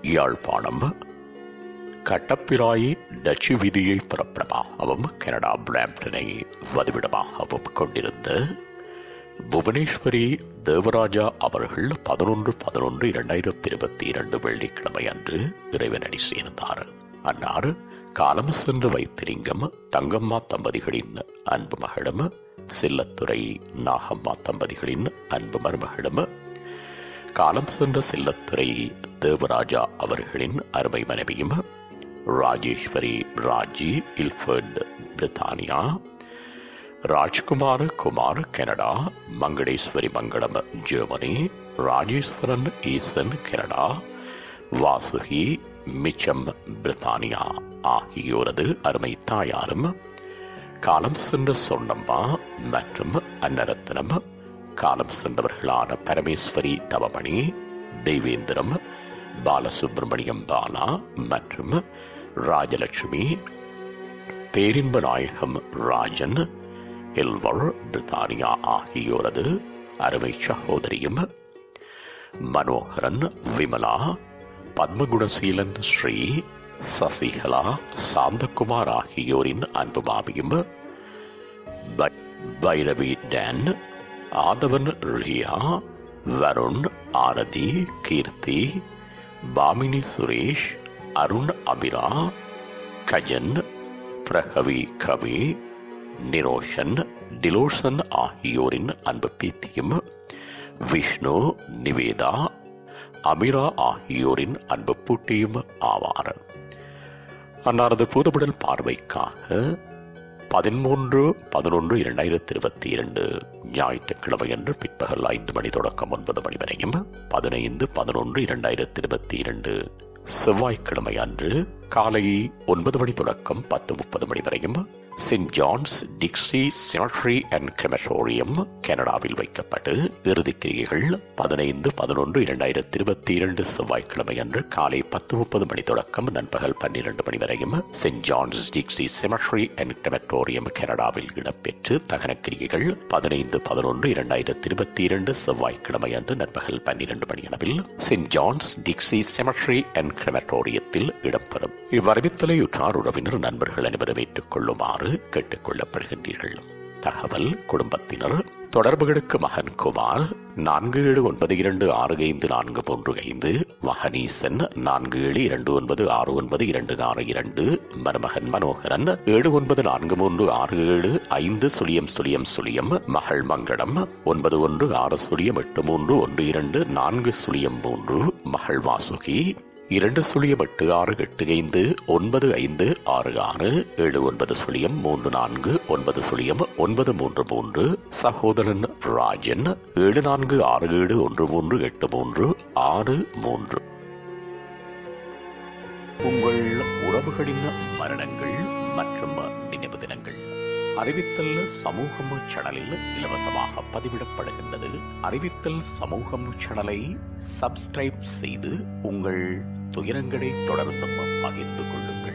Yazhpanam கட்டப்பிராயி Dutch விதியை பிறப்பிடமாகவும் Canada பிராம்டனை வதிவிடமாகவும் கொண்டிருந்த புவனேஸ்வரி தேவராஜா அவர்கள் பதினொன்று பதினொன்று இரண்டாயிரத்தி இருபத்தி இரண்டு வெள்ளிக்கிழமை அன்று இறைவனடி சேர்ந்தார் அன்னார் காலம் சென்று வைத்திலிங்கம் தங்கம்மா தம்பதிகளின் அன்பு மகளும் செல்லத்துறை நாகம்மா தம்பதிகளின் அன்பு மருமகளும் காலம் சென்ற செல்லத்துறை தேவராஜா அவர்களின் அருமை மனைவியும் ராஜேஸ்வரி ராஜி இல்ஃபர்ட் பிரித்தானியா Rajkumar Kumar Canada Mangaleswari Mangalam Germany Rajeswaran Easan Canada Vasuki Mitcham பிரித்தானியா ஆகியோரது அருமை தாயாரும் காலம் சென்ற சொன்னம்மா மற்றும் அன்னரத்னம் காலம் சென்றவர்களான பரமேஸ்வரி தவமணி தெய்வேந்திரம் பாலசுப்பிரமணியம் பாலா மற்றும் ராஜலட்சுமி பேரின்ப நாயகம் ராஜன் எல்வர் பிரித்தானியா ஆகியோரது அருமை சகோதரியும் மனோகரன் விமலா பத்மகுணசீலன் ஸ்ரீ சசிகலா சாந்தகுமார் ஆகியோரின் அன்பு மாமியும் பை- பைரவி டேன் ஆதவன் ரியா வருண் ஆரதி கீர்த்தி பாமினி சுரேஷ் அருண் அபிரா கஜன் பிரகவி கவி நிரோஷன் டிலோஷன் ஆகியோரின் அன்பு பீத்தியும் விஷ்ணு நிவேதா அமிரா ஆகியோரின் அன்பு பூட்டியும் ஆவார் அன்னாரது பூதபடல் பார்வைக்காக பதிமூன்று பதினொன்று இரண்டாயிரத்தி இருபத்தி இரண்டு ஞாயிற்றுக்கிழமையன்று பிற்பகல் ஐந்து மணி தொடக்கம் ஒன்பது மணி வரையும் பதினைந்து பதினொன்று இரண்டாயிரத்தி இருபத்தி இரண்டு செவ்வாய்க்கிழமை அன்று காலை ஒன்பது மணி தொடக்கம் பத்து முப்பது மணி வரையும் Saint John's Dixie cemetery and crematorium கனடாவில் வைக்கப்பட்டு இறுதிக் கிரியைகள் பதினைந்து பதினொன்று இரண்டாயிரத்தி இருபத்தி இரண்டு செவ்வாய்க்கிழமை அன்று காலை பத்து முப்பது மணி தொடக்கம் நண்பகல் பன்னிரண்டு மணி வரையும் Saint John's Dixie cemetery and crematorium கனடாவில் இடம்பெற்று தகன கிரியைகள் பதினைந்து பதினொன்று இரண்டாயிரத்தி இருபத்தி இரண்டு செவ்வாய்க்கிழமை அன்று நண்பகல் பன்னிரண்டு மணி அளவில் Saint John's Dixie cemetery and கிரெமட்டோரியத்தில் இடம்பெறும் இவ்வறிவித்தலை உற்றார் உறவினர் நண்பர்கள் அனைவரும் ஏற்றுக் கொள்ளுமாறு கேட்டுக் கொள்ளப்படுகின்றீர்கள் தகவல் குடும்பத்தினர் தொடர்புகளுக்கு மகன் குமார் நான்கு ஏழு ஒன்பது இரண்டு ஆறு ஐந்து நான்கு மூன்று ஐந்து மகனீசன் நான்கு ஏழு இரண்டு ஒன்பது ஆறு ஒன்பது இரண்டு ஆறு இரண்டு மருமகன் மனோகரன் ஏழு ஒன்பது நான்கு மூன்று ஆறு ஏழு ஐந்து சுழியம் சுழியம் சுழியம் மகள் மங்களம் ஒன்பது ஒன்று ஆறு சுழியம் எட்டு மூன்று ஒன்று இரண்டு நான்கு சுழியம் மூன்று மகள் வாசுகி இரண்டு சுழியம் எட்டு ஆறு எட்டு ஐந்து ஒன்பது ஐந்து ஆறு ஆறு ஏழு ஒன்பது சுழியம் மூன்று நான்கு ஒன்பது சுழியம் ஒன்பது மூன்று மூன்று சகோதரன் ராஜன் ஏழு நான்கு ஆறு ஏழு ஒன்று மூன்று எட்டு மூன்று ஆறு மூன்று உங்கள் உறவுகளின் மரணங்கள் மற்றும் நினைவு தினங்கள் அறிவித்தல் சமூகம் சேனலில் இலவசமாக பதிவிடப்படுகின்றது அறிவித்தல் சமூகம் சேனலை சப்ஸ்கிரைப் செய்து உங்கள் துயரங்களை தொடர்ந்தும் பகிர்ந்து கொள்ளுங்கள்